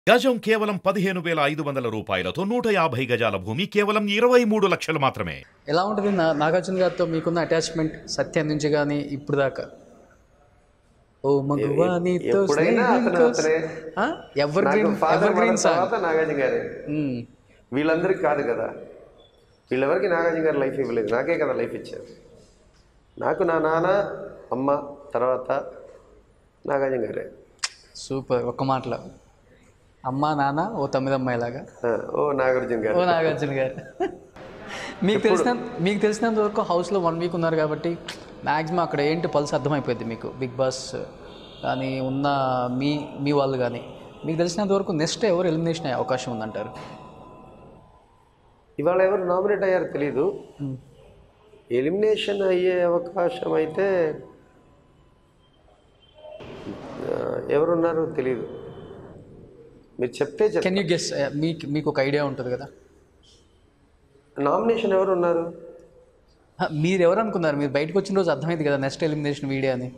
గజం కేవలం పదిహేను వేల ఐదు వందల రూపాయలతో నూట యాభై గజాల భూమి కేవలం ఇరవై మూడు లక్షలు మాత్రమే ఎలా ఉంటుంది నా నాగార్జున గారితో మీకున్న అటాచ్మెంట్ సత్యం నుంచి కానీ ఇప్పుడు దాకా ఓ మగువా నీతో ఎప్పుడైనా స్నేహం అతను కోసం- అతనే. ఆ? ఎవర్ నాకు green father, ever green mother song తర్వాత నాగార్జున గారే వీళ్ళందరికీ కాదు కదా వీళ్ళెవరికి నాగార్జున గారు లైఫ్ ఇవ్వలేదు నాకే కదా లైఫ్ ఇచ్చారు నాకు నా నాన్న అమ్మ తర్వాత నాగార్జున గారే సూపర్ ఒక్క మాటలో అమ్మ నాన్న ఓ తొమ్మిది అమ్మాయిలాగా ఆ, ఓ నాగార్జున ఓ గారు నాగార్జున గారు మీకు తెలిసిన మీకు తెలిసినంత వరకు హౌస్లో వన్ వీక్ ఉన్నారు కాబట్టి మ్యాక్సిమం అక్కడ ఏంటి పల్స్ అర్థమైపోయింది మీకు బిగ్ బాస్ కానీ ఉన్న మీ మీ వాళ్ళు కానీ మీకు తెలిసినంత వరకు నెక్స్ట్ ఎవరు ఎలిమినేషన్ అయ్యే అవకాశం ఉందంటారు ఇవాళ ఎవరు నామినేట్ అయ్యారో తెలీదు ఎలిమినేషన్ అయ్యే అవకాశం అయితే ఆ, ఎవరున్నారో తెలీదు మీరు చెప్తే చెప్ కెన్ యూ గెస్ మీకు మీకు ఒక ఐడియా ఉంటుంది కదా నామినేషన్ ఎవరు ఉన్నారు హ, మీరు ఎవరు అనుకున్నారు మీరు బయటకు వచ్చిన రోజు అర్థమైంది కదా నెక్స్ట్ ఎలిమినేషన్ వీడియో అని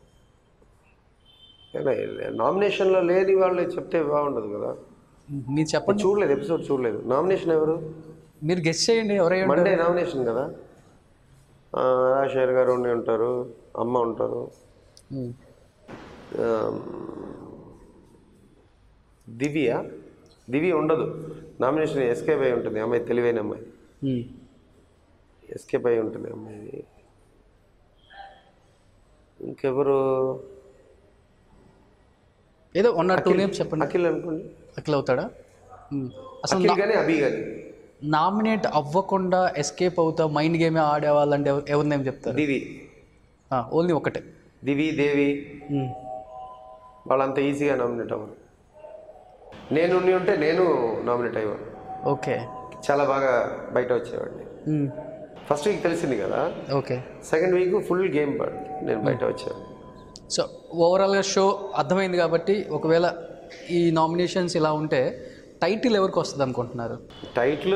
నామినేషన్లో లేని వాళ్ళు చెప్తే బాగుండదు కదా మీరు చెప్పండి చూడలేదు ఎపిసోడ్ చూడలేదు నామినేషన్ ఎవరు మీరు గెస్ చేయండి ఎవరై ఉంటారు మండే నామినేషన్ కదా ఆ, రాజశేఖర్ గారు ఉండి ఉంటారు అమ్మ ఉంటారు మ్మ్. ఆ, దివ్య దివ్య ఉండదు నామినేషన్ ఎస్కేప్ అయి ఉంటుంది అమ్మాయి తెలివైన అమ్మాయి మ్మ్. ఎస్కేప్ అయి ఉంటుంది అమ్మాయి ఇంకెవరు ఏదో వన్ ఆర్ టూ నేమ్స్ చెప్పండి అఖిల్ అనుకోండి అట్లా అవుతాడా మ్మ్. అసలు అఖిల్ కానీ అభి కానీ నామినేట్ అవ్వకుండా ఎస్కేప్ అవుతా మైండ్ గేమే ఆడే వాళ్ళంటే ఎవరు ఎవరి నేమ్ చెప్తారు దివి ఓన్లీ ఒకటే దివి దేవి మ్మ్. వాళ్ళంత ఈజీగా నామినేట్ అవ్వరు నేను ఉండి ఉంటే నేను నామినేట్ అయ్యేవాడు ఓకే చాలా బాగా బయట వచ్చేవాడిని మ్మ్. ఫస్ట్ వీక్ తెలిసింది కదా okay second week full game పడింది నేను బయట వచ్చేవాడిని సో ఓవరాల్గా షో అర్థమైంది కాబట్టి ఒకవేళ ఈ నామినేషన్స్ ఇలా ఉంటే టైటిల్ ఎవరికి వస్తుంది అనుకుంటున్నారు టైట్లు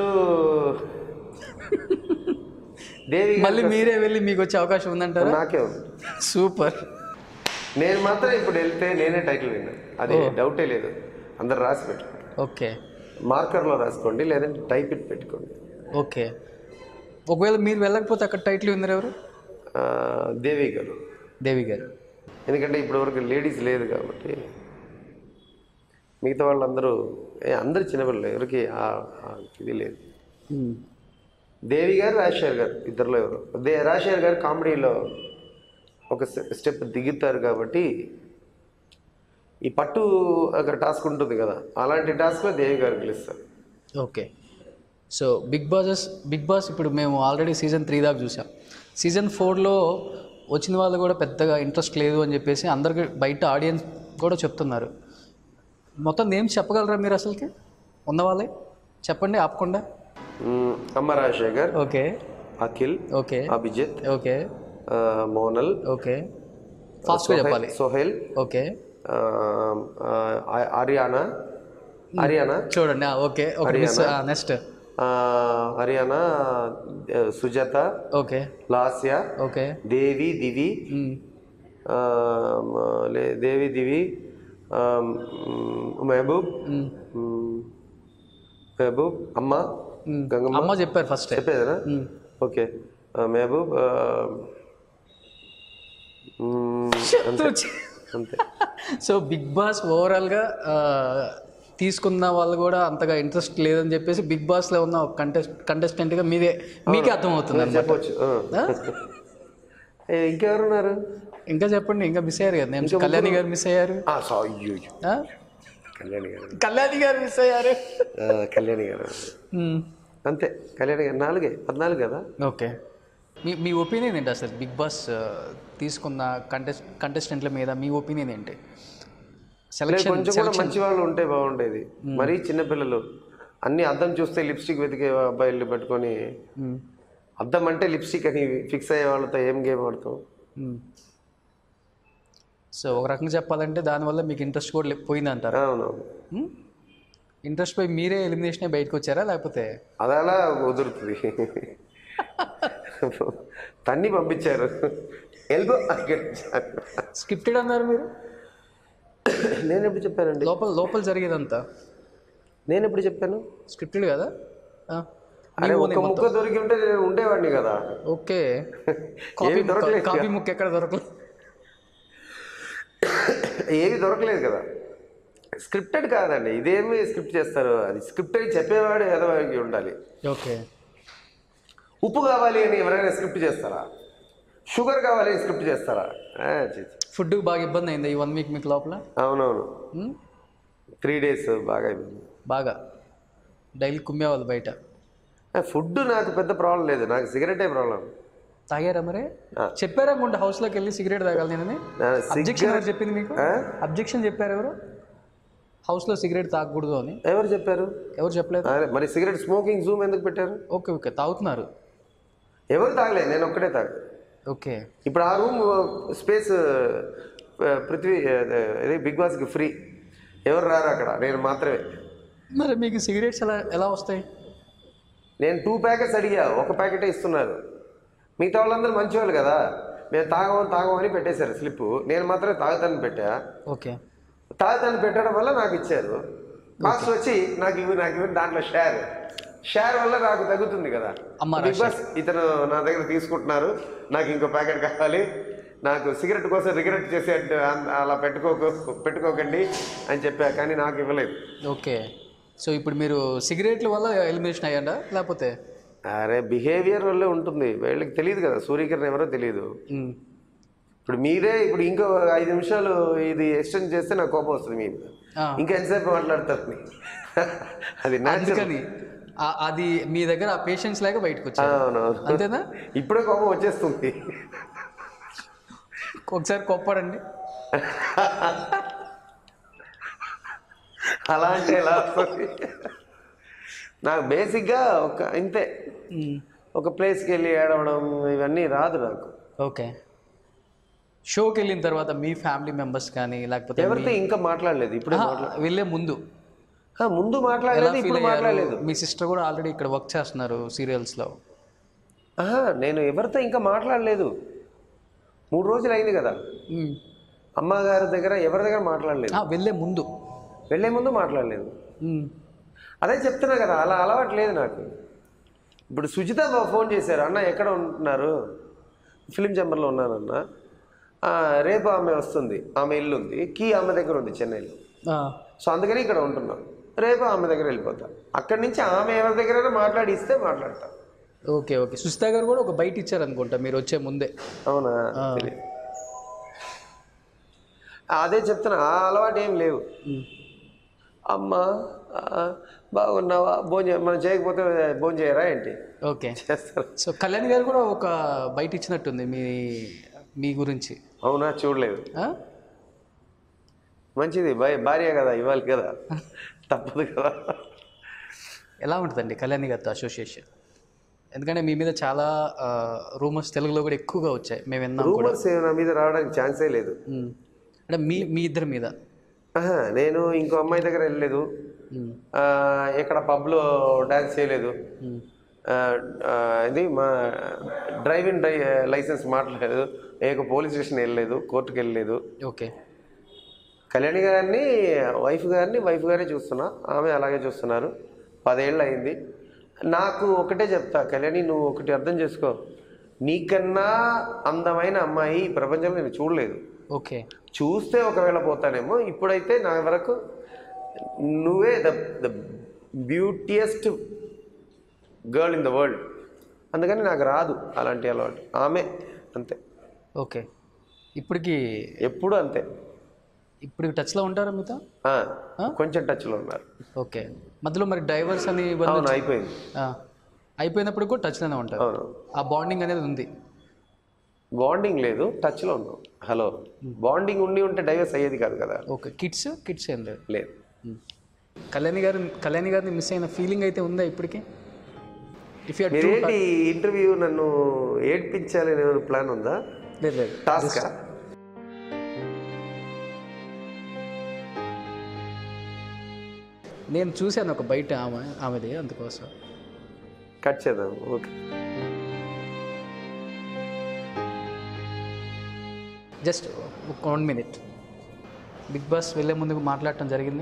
దేవి గారు మళ్ళీ మీరే వెళ్ళి మీకు వచ్చే అవకాశం ఉందంటారా నాకే ఉంది సూపర్ నేను మాత్రం ఇప్పుడు వెళ్తే నేనే టైటిల్ విన్నాను అది డౌటే లేదు అందరు రాసి పెట్టుకోండి ఓకే మార్కర్లో రాసుకోండి లేదంటే టైప్ ఇట్ పెట్టుకోండి ఓకే ఒకవేళ మీరు వెళ్ళకపోతే అక్కడ టైటిల్ విన్నర్ ఎవరు ఆ, దేవి గారు దేవి గారు ఎందుకంటే ఇప్పటివరకు లేడీస్ లేదు కాబట్టి మిగతా వాళ్ళందరూ ఏ అందరు చిన్నపిల్లలు ఎవరికి ఆ- ఆ ఇది లేదు మ్మ్. దేవి గారు రాజశేఖర్ గారు ఇద్దరిలో ఎవరు దే రాజశేఖర్ గారు కామెడీలో ఒక స్టెప్ దిగుతారు కాబట్టి ఈ పట్టు ఒక టాస్క్ ఉంటుంది కదా అలాంటి టాస్క్లో దేవి గారు గెలుస్తారు okay so big bosses big boss ఇప్పుడు మేము ఆల్రెడీ సీజన్ త్రీ దాకా చూసాం సీజన్ ఫోర్లో వచ్చిన వాళ్ళు కూడా పెద్దగా ఇంట్రెస్ట్ లేదు అని చెప్పేసి అందరికి బయట ఆడియన్స్ కూడా చెప్తున్నారు మొత్తం నేమ్స్ చెప్పగలరా మీరు అసలుకి ఉన్న వాళ్ళే చెప్పండి ఆపకుండా మ్మ్, అమ్మ Rajasekhar okay Akhil okay Abhijeet okay ఆ, మోనల్ ఓకే ఫాస్ట్గా చెప్పాలి సోహెల్ ఓకే ఆ, ఆ, హర్యానా హర్యానా చూడండి ఆ, ఓకే ఓకే మిస్ నెక్స్ట్ ఆ, హర్యానా ఆ, సుజాత ఓకే లాస్య ఓకే దేవి దివి మ్మ్. ఆ, మ- లే- దేవి దివి ఆ, మ్, మహబూబ్ మ్మ్. మ్, మహబూబ్ అమ్మ మ్మ్. గంగమ్మ అమ్మ చెప్పారు ఫస్ట్ చెప్పేదనా ఓకే ఆ, మహబూబ్ ఆ, మ్, అంతే అంతే సో బిగ్ బాస్ ఓవరాల్గా తీసుకున్న వాళ్ళు కూడా అంతగా ఇంట్రెస్ట్ లేదని చెప్పేసి బిగ్ బాస్లో ఉన్న ఒక కంటెస్ట్ కంటెస్టెంట్గా మీదే మీకే అర్థమవుతుంది అనమాట చెప్పొచ్చు ఆ. ఏ, ఇంకెవరున్నారు ఇంకా చెప్పండి ఇంకా మిస్ అయ్యారు కదా నేను కళ్యాణి గారు మిస్ అయ్యారు ఆ, సా- అయ్యో, అయ్యో. ఆ? కళ్యాణి గారు కళ్యాణి గారు మిస్ అయ్యారు ఆ, కళ్యాణి గారు మ్మ్. అంతే కళ్యాణి గారు నాలుగే పద్నాలుగు కదా ఓకే మీ మీ ఒపీనియన్ ఏంటి అసలు బిగ్ బాస్ ఆ, తీసుకున్న కంటెస్ట్ కంటెస్టెంట్ల మీద మీ ఒపీనియన్ ఏంటి సెలక్షన్ కొంచెం కూడా మంచి వాళ్ళు ఉంటే బాగుండేది మరీ చిన్నపిల్లలు అన్ని అద్దం చూస్తే లిప్స్టిక్ వెతికే అబ్బాయిలు పట్టుకొని అద్దం అంటే లిప్స్టిక్ అని ఫిక్స్ అయ్యే వాళ్ళతో ఏం గేమ్ ఆడతాం సో ఒక రకంగా చెప్పాలంటే దానివల్ల మీకు ఇంట్రెస్ట్ కూడా లే- పోయిందంటారు అవునవును ఇంట్రెస్ట్ పోయి మీరే ఎలిమినేషన్ బయటకు వచ్చారా లేకపోతే అది అలా కుదురుతుంది తన్ని పంపించారు ఎల్బో స్క్రిప్టెడ్ అన్నారు మీరు నేను ఎప్పుడు చెప్పానండి లోపల లోపల జరిగేదంతా నేను ఎప్పుడు చెప్పాను స్క్రిప్టెడ్ కదా ఆ. అరే ఒక్క ముక్క దొరికి ఉంటే నేను ఉండేవాడిని కదా ఓకే కాపీ ఏమి దొరకలేదు ముక్క కాపీ ముక్క ఎక్కడ దొరకలేదు ఏవి దొరకలేదు కదా స్క్రిప్టెడ్ కాదండి ఇదేమి స్క్రిప్ట్ చేస్తారు అది స్క్రిప్ట్ అని చెప్పేవాడు ఎదవాడికి ఉండాలి ఓకే ఉప్పు కావాలి అని ఎవరైనా స్క్రిప్ట్ చేస్తారా షుగర్ కావాలి అని స్క్రిప్ట్ చేస్తారా ఆ, ఛీ, ఛీ. ఫుడ్ బాగా ఇబ్బంది అయింది ఈ వన్ వీక్ మీకు లోపల అవునవును ఉమ్? త్రీ డేస్ బాగా అయిపోయింది బాగా డైలీ కుమ్మేవాళ్ళు బయట ఫుడ్ నాకు పెద్ద ప్రాబ్లం లేదు నాకు సిగరెటే ప్రాబ్లం తాగారా మరి ఆ. చెప్పారా అనుకుంటా హౌస్లోకి వెళ్ళి సిగరెట్ తాగాలి నేనని నా అబ్జెక్షన్ ఎవరు సిగరెట్ చెప్పింది మీకు ఆ? అబ్జెక్షన్ చెప్పారు ఎవరు హౌస్లో సిగరెట్ తాగకూడదు అని ఎవరు చెప్పారు ఎవరు చెప్పలేదు అరే మరి సిగరెట్ స్మోకింగ్ జూమ్ ఎందుకు పెట్టారు ఓకే ఓకే తాగుతున్నారు ఎవరు తాగలేదు నేను ఒక్కడే తాగు ఓకే ఇప్పుడు ఆ రూమ్ స్పేస్ పృథ్వీ అదే, ఇది బిగ్ బాస్కి ఫ్రీ ఎవరు రారు అక్కడ నేను మాత్రమే మరి మీకు సిగరెట్స్ ఎలా ఎలా వస్తాయి నేను టూ ప్యాకెట్స్ అడిగా ఒక ప్యాకెటే ఇస్తున్నారు మిగతా వాళ్ళందరూ మంచివాళ్ళు కదా మేము తాగమని తాగమని పెట్టేశారు స్లిప్ నేను మాత్రమే తాగుతాను పెట్టా ఓకే తాగుతాను పెట్టడం వల్ల నాకు ఇచ్చారు మాస్టర్ వచ్చి నాకు ఇవి నాకు ఇవి దాంట్లో షేర్ షేర్ వల్ల నాకు తగ్గుతుంది కదా అమ్మ బిగ్ బాస్ ఇతను నా దగ్గర తీసుకుంటున్నారు నాకు ఇంకో ప్యాకెట్ కావాలి నాకు సిగరెట్ కోసం రిగ్రెట్ చేసే అలా పెట్టుకోకు పెట్టుకోకండి అని చెప్పా కానీ నాకు ఇవ్వలేదు ఓకే సో ఇప్పుడు మీరు సిగరెట్ల వల్ల ఎలిమినేషన్ అయ్యాడా లేకపోతే అరే బిహేవియర్ వల్లే ఉంటుంది వీళ్ళకి తెలియదు కదా సూర్యకిరణ్ ఎవరో తెలియదు మ్, ఇప్పుడు మీరే ఇప్పుడు ఇంకో ఐదు నిమిషాలు ఇది ఎక్స్టెండ్ చేస్తే నాకు కోపం వస్తుంది మీ మీద. ఆ. ఇంకా ఎంతసేపు మాట్లాడతారు అని. అది న్యాచురల్ అందుకని ఆ- అది మీ దగ్గర ఆ పేషెన్స్ లేక బయటకు వచ్చారు అవునవును అంతేనా ఇప్పుడే కోపం వచ్చేస్తుంది ఒకసారి కొప్పడండి అలా అంటే ఎలా వస్తుంది నాకు బేసిక్గా ఒక ఇంతే మ్, ఒక ప్లేస్కి వెళ్ళి ఏడవడం ఇవన్నీ రాదు నాకు ఓకే షోకి వెళ్ళిన తర్వాత మీ ఫ్యామిలీ మెంబర్స్ కానీ లేకపోతే ఎవరితో ఇంకా మాట్లాడలేదు ఇప్పుడే ఆహా, మాట్లా వెళ్ళే ముందు ఆ, ముందు ఎలా మాట్లాడలేదు ఫీల్ ఇప్పుడు అయ్యారు మాట్లాడలేదు మీ సిస్టర్ కూడా ఆల్రెడీ ఇక్కడ వర్క్ చేస్తున్నారు సీరియల్స్లో ఆహా, నేను ఎవరితో ఇంకా మాట్లాడలేదు మూడు రోజులు అయింది కదా అమ్మగారి దగ్గర ఎవరి దగ్గర మాట్లాడలేదు వెళ్ళే ముందు వెళ్ళే ముందు మాట్లాడలేదు మ్, అదే చెప్తున్నా కదా అలా అలవాటు లేదు నాకు ఇప్పుడు సుజిత బాబు ఫోన్ చేశారు అన్న ఎక్కడ ఉంటున్నారు ఫిలిం ఛాంబర్లో ఉన్నానన్న "ఆ, రేపు ఆమె వస్తుంది ఆమె ఇల్లు ఉంది కీ ఆమె దగ్గర ఉంది చెన్నైలో ఆ, సో అందుకని ఇక్కడ ఉంటున్నాం రేపు ఆమె దగ్గర వెళ్ళిపోతా అక్కడి నుంచి ఆమె ఎవరి దగ్గరైనా మాట్లాడి ఇస్తే మాట్లాడతా ఓకే ఓకే సుస్తా గారు కూడా ఒక బయట ఇచ్చారు అనుకుంటా మీరు వచ్చే ముందే అవునా తెలియదు అదే చెప్తున్నా ఆ అలవాటు ఏం లేవు మ్, అమ్మ ఆ, బాగున్నావా భోజనం మనం చేయకపోతే భోజనం చేయరా ఏంటి ఓకే చేస్తారు సో కళ్యాణ్ గారు కూడా ఒక బయట ఇచ్చినట్టుంది మీ మీ గురించి అవునా చూడలేదు ఆ? మంచిది భార్య భార్య కదా ఇవ్వాలి కదా తప్పదు కదా ఎలా ఉంటుందండి కళ్యాణ్ గారితో అసోసియేషన్ ఎందుకంటే మీ మీద చాలా రూమర్స్ తెలుగులో కూడా ఎక్కువగా వచ్చాయి మేము విన్నాం కూడా రూమర్స్ నా మీద రావడానికి ఛాన్సే లేదు మ్, అంటే మీ మీ ఇద్దరి మీద ఆహా, నేను ఇంకో అమ్మాయి దగ్గర వెళ్ళలేదు మ్, ఆ, ఎక్కడ పబ్లో డ్యాన్స్ చేయలేదు మ్, ఆ, ఆ, ఇది మా డ్రైవింగ్ డ్రై లైసెన్స్ మాట్లాడలేదు ఏక పోలీస్ స్టేషన్ వెళ్ళలేదు కోర్టుకి వెళ్ళలేదు ఓకే కళ్యాణి గారిని వైఫ్ గారిని వైఫ్ గారే చూస్తున్నా ఆమె అలాగే చూస్తున్నారు పదేళ్ళు అయింది నాకు ఒకటే చెప్తా కళ్యాణి నువ్వు ఒకటి అర్థం చేసుకో నీకన్నా అందమైన అమ్మాయి ఈ ప్రపంచంలో నేను చూడలేదు ఓకే చూస్తే ఒకవేళ పోతానేమో ఇప్పుడైతే నా వరకు నువ్వే the the beautiest girl in the world అందుకని నాకు రాదు అలాంటి అలవాటు ఆమె అంతే ఓకే ఇప్పటికి ఎప్పుడు అంతే ఇప్పుడు టచ్లో ఉంటారా మీతో ఆ, కొంచెం టచ్లో ఉన్నారు ఓకే మధ్యలో మరి డైవర్స్ అని ఇవన్నీ అవును అయిపోయింది ఆ, అయిపోయినప్పుడు కూడా టచ్లోనే ఉంటారు అవును ఆ బాండింగ్ అనేది ఉంది బాండింగ్ లేదు టచ్లో ఉన్నాం హలో బాండింగ్ ఉండి ఉంటే డైవర్స్ అయ్యేది కాదు కదా ఓకే కిడ్స్ కిడ్స్ ఏం లేదు లేదు మ్. కళ్యాణి గారు కళ్యాణి గారిని మిస్ అయిన ఫీలింగ్ అయితే ఉందా ఇప్పటికి ఇఫ్ యూ మీరేంటి ఇంటర్వ్యూ నన్ను ఏడ్పించాలని ఏమైనా ప్లాన్ ఉందా లేదు లేదు టాస్క్ నేను చూశాను ఒక బయట ఆమె ఆమెది అందుకోసం కట్ చేద్దాం ఓకే జస్ట్ ఒక వన్ మినిట్ బిగ్ బాస్ వెళ్ళే ముందుకు మాట్లాడటం జరిగిందా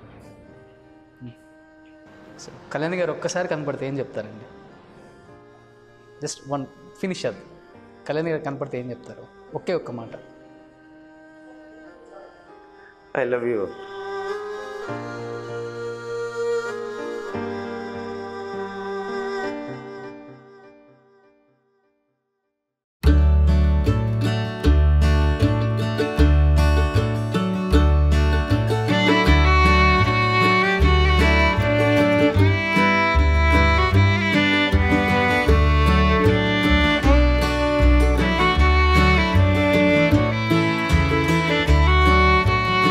సో కళ్యాణ్ గారు ఒక్కసారి కనపడితే ఏం చెప్తారండి జస్ట్ వన్ ఫినిష్ అది కళ్యాణ్ గారు కనపడితే ఏం చెప్తారు ఒకే ఒక్క మాట ఐ లవ్ యూ